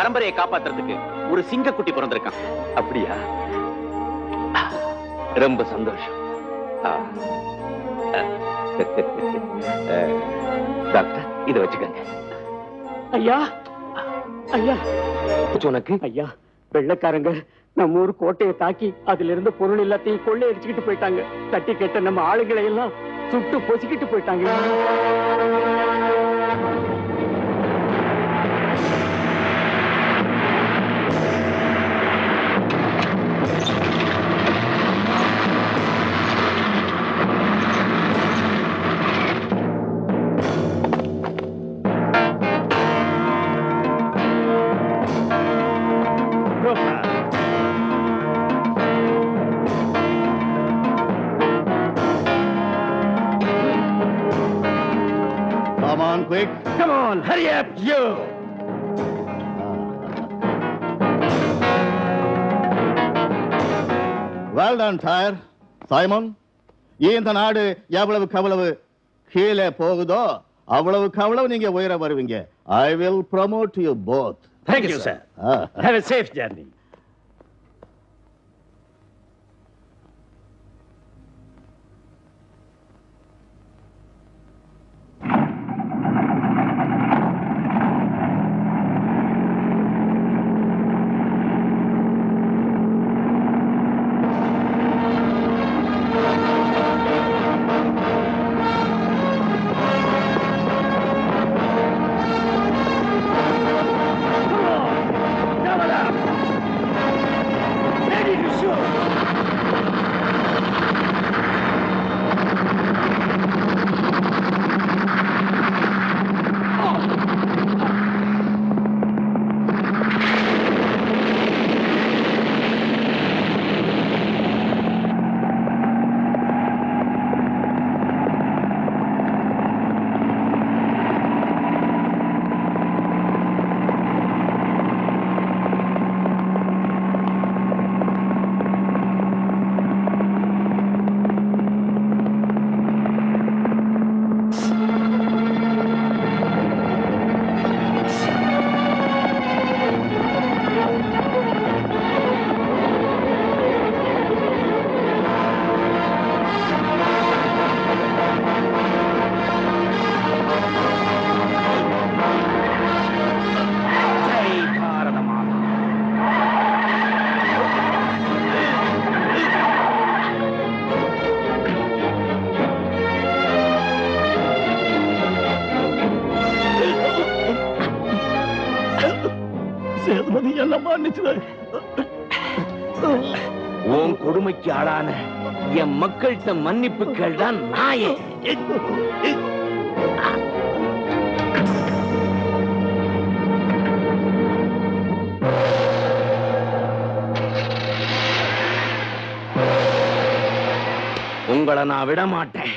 பரம்பரையை காப்பாத்துறதுக்கு ஒரு சிங்கக்குட்டி பிறந்திருக்கான் அப்படியா ரொம்ப சந்தோஷம் ஆ. அஹ், டாக்டர் இதை வச்சுக்கங்க ஐயா ஐயா உனக்கு ஐயா வெள்ளக்காரங்க நம்ம ஊர் கோட்டையை தாக்கி அதுல இருந்து பொருள் எல்லாத்தையும் கொள்ளை அடிச்சுக்கிட்டு போயிட்டாங்க தட்டி கேட்ட நம்ம ஆளுங்களை எல்லாம் சுட்டு பொசுக்கிட்டு போயிட்டாங்க Come on, quick. Come on, hurry up, you! Well done, Tyre. Simon, இந்த நாடு எவ்வளவுக்கு அவ்வளவு கீழே போகுதோ அவ்வளவுக்கு அவ்வளவு நீங்க உயர வருவீங்க I will promote you both Thank you, sir. Have a safe journey. Sethupathi என்ன மன்னிச்சு உன் கொடுமைக்கு ஆளான என் மக்கள்கிட்ட மன்னிப்பு கேள்தான் நாயே உங்களை நான் விட மாட்டேன்